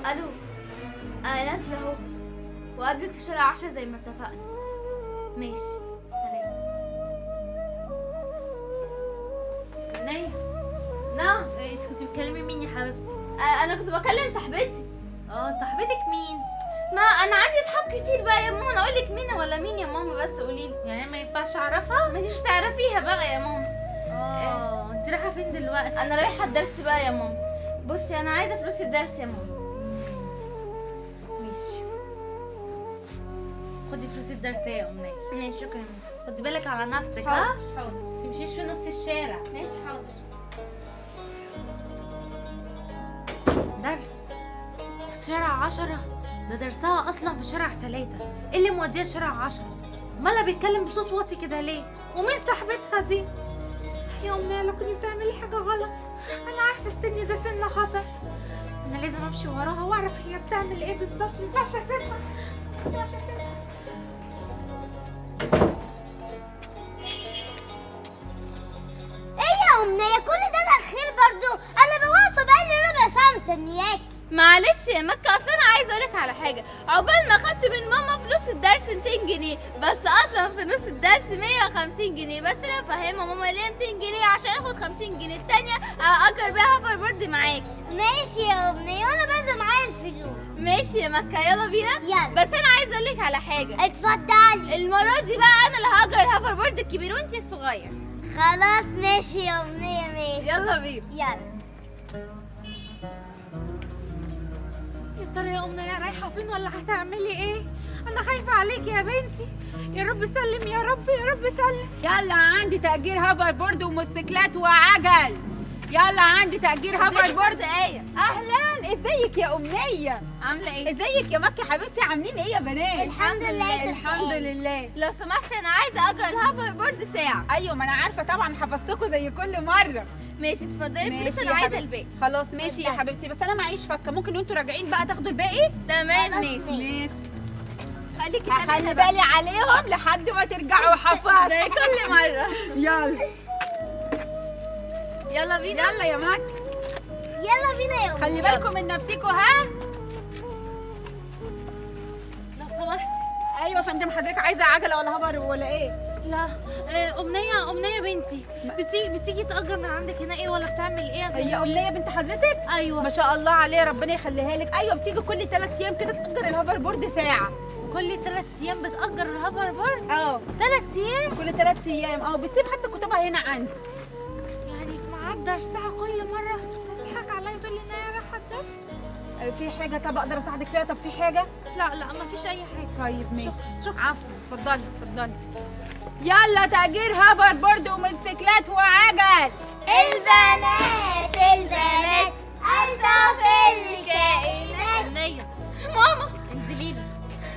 الو انا نازله اهو وقابلك في شارع عشرة زي ما اتفقنا ماشي سلام نايا نعم انت كنت بتكلمي مين يا حبيبتي آه، انا كنت بكلم صاحبتي اه صاحبتك مين ما انا عندي اصحاب كتير بقى يا ماما انا اقول لك مين ولا مين يا ماما بس قولي لي يعني ما ينفعش اعرفها ما انت مش تعرفيها بقى يا ماما اه انت رايحه فين دلوقتي انا رايحه الدرس بقى يا ماما بصي انا عايزه فلوس الدرس يا ماما ماشي خدي فلوس الدرس يا امنيه ماشي شكرا يا ماما خدي بالك على نفسك ها حاضر حاضر تمشيش في نص الشارع ماشي حاضر درس في شارع عشرة ده درسها اصلا في شارع تلاتة ايه اللي موديها شارع عشرة مالها بيتكلم بصوت واطي كده ليه ومين صاحبتها دي يا امنيه لو كنتي بتعملي حاجه غلط انا عارفه السن ده سن خطر انا لازم امشي وراها واعرف هي بتعمل ايه بالظبط ما ينفعش اسيبها ما ينفعش اسيبها ايه يا امنيه كل ده تاخير برضو انا بوقف بقالي ربع ساعه مستنياك معلش يا مكة اصل انا عايزه اقولك على حاجه عقبال ما خدت من ماما فلوس الدرس 200 جنيه بس اصلا في نص الدرس 150 جنيه بس انا فاهمه ماما ليه 200 جنيه عشان اخد 50 جنيه التانية اجر بيها هوفر بورد معاك ماشي يا امنيه وانا برضو معايا الفلوس ماشي يا مكة يلا بينا يلا بس انا عايزه اقولك على حاجه اتفضلي المره دي بقى انا اللي هاجر الهوفر بورد الكبير وانتي الصغير خلاص ماشي يا امنيه ماشي يلا بينا يلا يا ترى يا امنيه رايحه فين ولا هتعملي ايه انا خايفه عليكي يا بنتي يا رب سلم يا رب يا رب سلم يلا عندي تأجير هوفر بورد وموتوسيكلات وعجل يلا عندي تأجير هوفر بورد ايه اهلا ازيك يا امنيه عامله ايه ازيك يا مكة حبيبتي عاملين ايه يا بنات الحمد لله الحمد لله لو سمحتي انا عايزه اجر الهوفر بورد ساعه ايوه ما انا عارفه طبعا حفظتكم زي كل مره ماشي اتفضلي ماشي فلوس يا انا عايزه حبيبتي. الباقي خلاص ماشي يا حبيبتي بس انا معيش فكه ممكن وانتوا راجعين بقى تاخدوا الباقي تمام خلاص ماشي ماشي خليكي هخلي تعملي بقى بالي عليهم لحد ما ترجعوا حفظ زي كل مره يلا يلا بينا يلا يا مكة يلا بينا يا امنيه خلي بالكم من نفسكم ها لو سمحتي ايوه يا فندم حضرتك عايزه عجله ولا هبر ولا ايه لا آه، امنيه امنيه بنتي بتيجي بتيجي تاجر من عندك هنا ايه ولا بتعمل ايه هي امنيه بنت حضرتك ايوه ما شاء الله عليها ربنا يخليها لك ايوه بتيجي كل ثلاث ايام كده تاجر الهوفر بورد ساعه كل ثلاث ايام بتاجر الهوفر بورد اه ثلاث ايام كل ثلاث ايام اه بتسيب حتى كتبها هنا عندي يعني في ميعاد درسها كل مره تضحك عليا وتقول لي ان هي رايحه الدرس آه، في حاجه طب اقدر اساعدك فيها طب في حاجه لا لا ما فيش اي حاجه طيب ماشي شكرا شكرا عفوا اتفضلي اتفضلي يلا تأجير هوفر بورد وموتوسيكلات وعجل البنات البنات الطف الكائنات امنيه ماما انزلي لي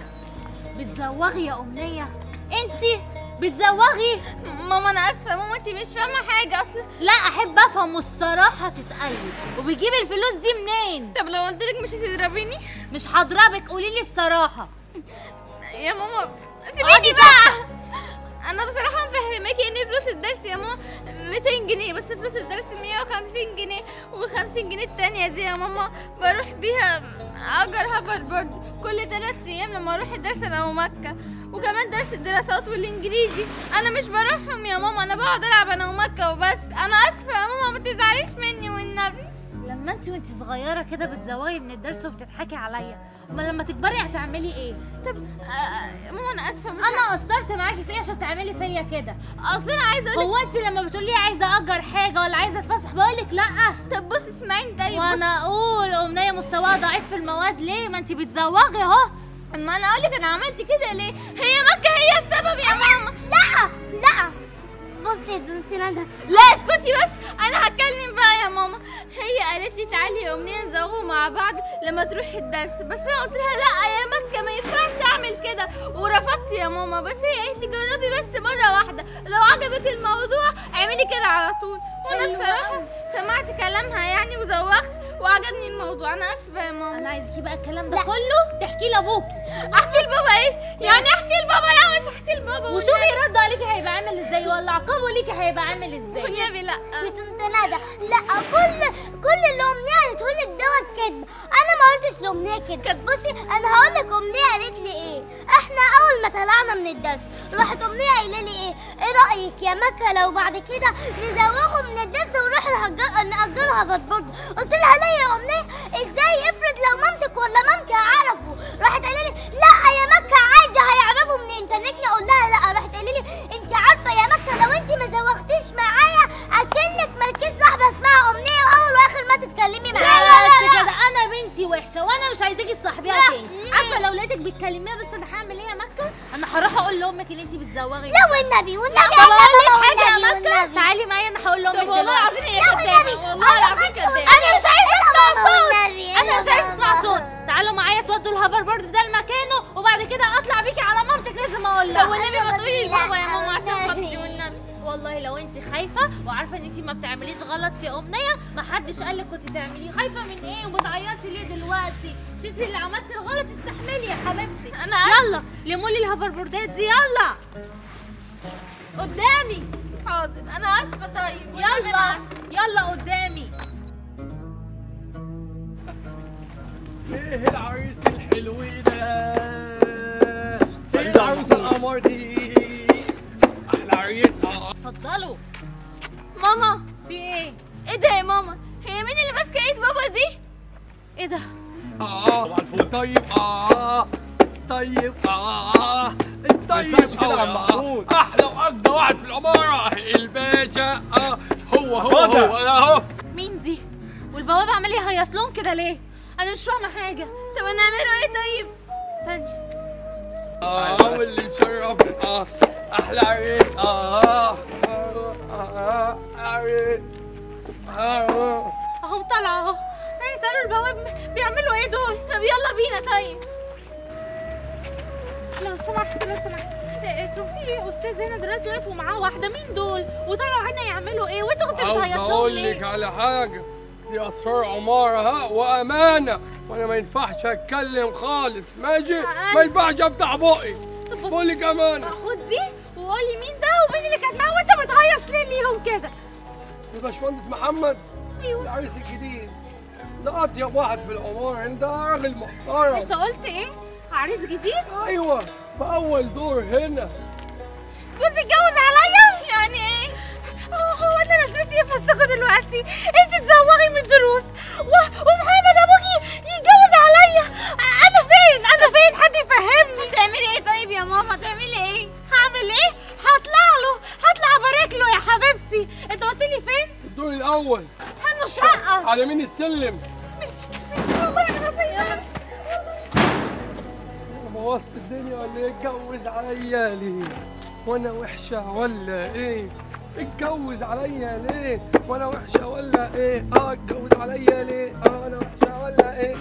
بتزوغي يا امنيه انت بتزوغي ماما انا اسفه ماما انت مش فاهمه حاجه اصلا لا احب افهم والصراحه تتقلب وبيجيب الفلوس دي منين طب لو قلت لك مش هتضربيني مش هضربك قولي لي الصراحه يا ماما اقعدي سيبيني بقى انا بصراحه مفهماكي ان فلوس الدرس يا ماما 200 جنيه بس فلوس الدرس 150 جنيه وال50 جنيه التانية دي يا ماما بروح بيها اجر هافر بورد كل ثلاث ايام لما اروح الدرس انا ومكة وكمان درس الدراسات والانجليزي انا مش بروحهم يا ماما انا بقعد العب انا ومكة وبس انا اسفه يا ماما ما تزعليش مني والنبي لما انت وانت صغيره كده بتزوغي من الدرس وبتضحكي عليا امال لما تكبري هتعملي ايه طب آه، ماما انا اسفه مش انا قصرت معاكي في ايه عشان تعملي فيا كده اصل انا عايزه اقول هو انت لما بتقولي عايزه اجر حاجه ولا عايزه اتفسح بقولك لا طب بصي اسمعيني طيب بصي. وانا اقول امنيه مستواها ضعيف في المواد ليه ما انت بتزوغي اهو اما انا اقول لك انا عملت كده ليه هي مكة هي السبب يا ماما لا لا بصي يا بنت ندى لا اسكتي بس انا هتكلم بقى يا ماما هي قالت لي تعالي يا امنيه نزوغوا مع بعض لما تروحي الدرس بس انا قلت لها لا يا مكه ما ينفعش اعمل كده ورفضت يا ماما بس هي قالت لي جربي بس مره واحده لو عجبك الموضوع اعملي كده على طول وانا حلو بصراحه سمعت كلامها يعني وزوغت وعجبني الموضوع انا اسفه يا ماما انا عايزاكي بقى الكلام ده كله تحكي لابوكي احكي لبابا ايه يعني احكي لبابا لا مش احكي لبابا وشوفي رد عليكي هيبقى عامل ازاي ولا عقابه ليكي هيبقى عامل ازاي والنبي لا بنت ندى لا كل كل اللي امنيه قالته لك دوت كدب انا ما قلتش لامنيه كده بصي انا هقول لك امنيه قالت لي ايه احنا اول ما طلعنا من الدرس راحت امنيه قايله لي ايه ايه رايك يا مكه لو بعد كده نزوغه من الدرس ونروح نهجر- نأجرها فاتبورد قلت لها ليه يا امنيه ازاي افرض لو مامتك ولا مامتي عرفوا راحت قايله لي لا يا مكه عادي هيعرفوا من انترنتنا اقول لها لا راحت قايله لي انت عارفه يا مكه لو انت ما زوغتيش معايا اكنك مالكيش صاحبه اسمها امنيه واول واخر ما تتكلمي معايا بس كده انا بنتي وحشه وانا مش عايزاكي تصاحبيها لا، تاني ليه؟ عارفه لو لقيتك بتكلميها بس انا هعمل ايه يا مكه انا هروح اقول لامك اللي انت بتزوغي لا والنبي والنبي طب اقول لك والنبي حاجه يا والنبي مكه والنبي. تعالي معايا انا هقول لامك طب والله دلوقتي. العظيم هي لا والنبي. كدابه والله العظيم كدابه انا مش عايزه اسمع صوت والنبي. انا مش عايزه اسمع صوت تعالوا معايا تودوا الهوفر بورد ده لمكانه وبعد كده اطلع بيكي على مامتك لازم اقول طب لها والنبي ما تقولي لبابا يا ماما عشان خاطري والنبي والله لو انت خايفه وعارفه ان انت ما بتعمليش غلط يا امنيه ما حدش قال لك كنت تعمليه خايفه من ايه وبتعيطي ليه دلوقتي مش انت اللي عملتي الغلط استحملي يا حبيبتي أنا يلا لموا لي الهوفر بوردات دي يلا قدامي حاضر انا اسفه طيب والنبي أنا يلا آسفة. يلا قدامي ايه العريس الحلو ده ايه العروسه القمر دي احلى عريس اه اتفضلوا ماما في ايه ايه ده يا ماما هي مين اللي ماسكه ايد بابا دي ايه ده اه طيب اه طيب اه طيب ينفعش كده يا عم آه. محمود. احلى واجدى واحد في العماره الباشا اه هو هو اتفضل. هو انا اهو مين دي والبواب عمال يهيص لهم كده ليه انا مش فاهمه حاجه طب نعمله ايه طيب استني اه واللي يشرف اه احلى عريس اه اه اه عريس اه اهم طالعه اهو تعالي اسالوا البواب بيعملوا ايه دول طب يلا بينا طيب لو سمحت لو سمحت إيه، كان في استاذ هنا دلوقتي واقف ومعاه واحده مين دول وطلعوا هنا يعملوا ايه وانتوا كنتوا عاوز بتهيصوا لهم اقول لك ليه على حاجه دي اسرار عماره ها وامانه وانا ما ينفعش اتكلم خالص ماشي ما ينفعش افتح بقي طب بص بقول لك امانه خد دي وقولي مين ده ومين اللي كانت معاه وانت بتهيص ليه ليهم كده يا باشمهندس محمد ايوه العريس الجديد ده اطيب واحد في العماره انت راجل محترم انت قلت ايه عريس جديد ايوه في اول دور هنا جوزي اتجوز عليا يعني ايه هو هو انا لازمتي ايه في وسطكوا دلوقتي انت تزوغي من الدروس و... ومحمد ابوكي يتجوز عليا انا فين انا فين حد يفهمني تعملي ايه طيب يا ماما تعملي ايه هعمل ايه هطلع له هطلع ابارك له يا حبيبتي انت قلت لي فين الدور الاول انه شقه على مين السلم مش مش والله انا سيئة انا بوظت الدنيا ولا ايه اتجوز عليا ليه وانا وحشه ولا ايه اتجوز عليا ليه وانا وحشه ولا ايه اه اتجوز عليا ليه اه انا وحشه ولا ايه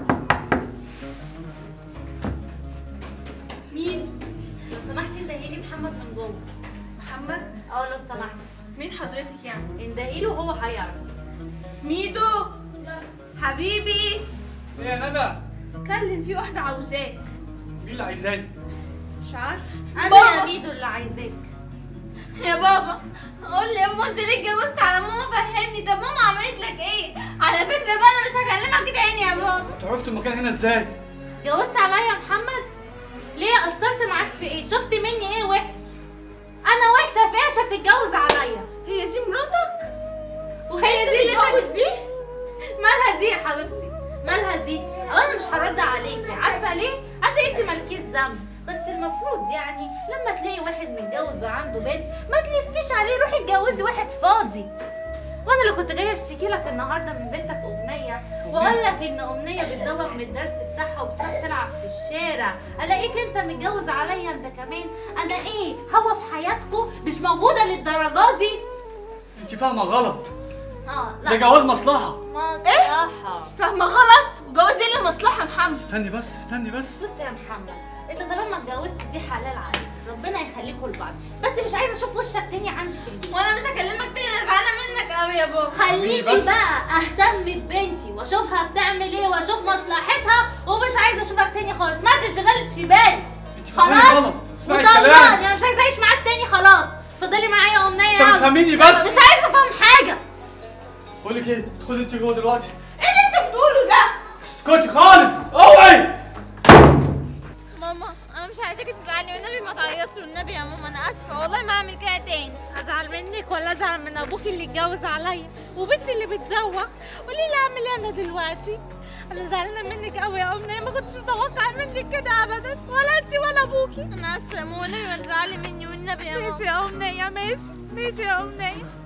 مين لو سمحتي اندهي لي محمد من جوه محمد اه لو سمحتي مين حضرتك يعني اندهي له وهو هيعرف ميدو حبيبي ايه يا ندى كلم في واحدة عاوزاك مين اللي عايزاني مش عارف انا بابا. يا ميدو اللي عايزاك يا بابا قول لي يا ماما انت ليه اتجوزت على ماما فهمني طب ماما عملت لك ايه على فكره بقى انا مش هكلمك تاني يا بابا انتوا عرفتوا المكان هنا ازاي جوزت عليا يا محمد ليه قصرت معاك في ايه شفت مني ايه وحش انا وحشه في ايه عشان تتجوز عليا هي دي مراتك وهي دي اللي تتجوز انت دي مالها دي يا حبيبتي مالها دي او انا مش هرد عليكي عارفه ليه عشان انت مالكيش ذنب بس المفروض يعني لما تلاقي واحد متجوز وعنده بنت ما تلفيش عليه روحي اتجوزي واحد فاضي وانا اللي كنت جايه اشتكي لك النهارده من بنتك امنيه واقول لك ان امنيه بتزوغ من الدرس بتاعها وبتروح تلعب في الشارع الاقيك انت متجوز عليا انت كمان انا ايه هوا في حياتكم مش موجوده للدرجه دي انت فاهمه غلط اه ده لا جواز مصلحه مصلحه فاهمة غلط وجواز ايه اللي مصلحة يا محمد استني بس استني بس بص يا محمد انت طالما اتجوزت دي حلال عليك ربنا يخليكوا لبعض بس مش عايزه اشوف وشك تاني عندي في البيت وانا مش هكلمك تاني انا زعلانه منك قوي يا بابا خليني بس. بقى اهتم ببنتي واشوفها بتعمل ايه واشوف مصلحتها ومش عايزه اشوفك تاني خالص ما تشغلش بالي انت فاهماني خلاص غلط اسمعي وطلقني الكلام انا مش عايزه اعيش معاك تاني خلاص فضلي معايا يا امنيه انت يلا. بتفهميني يلا، بس. مش عايزه افهم حاجه بقول لك ايه ادخلي انت جوه دلوقتي ايه اللي انت بتقوله ده اسكتي خالص اوعي ماما انا مش عايزاكي تزعلي والنبي ما تعيطش والنبي يا ماما انا اسفه والله ما هعمل كده تاني ازعل منك ولا ازعل من ابوكي اللي اتجوز عليا وبنتي اللي بتزوق قولي لي اعمل ايه انا دلوقتي انا زعلانه منك قوي يا امنيه ما كنتش اتوقع منك كده ابدا ولا انت ولا ابوكي انا اسفه يا ماما والنبي ما تزعلي مني والنبي يا ماما ماشي يا امنيه ماشي ماشي يا امنيه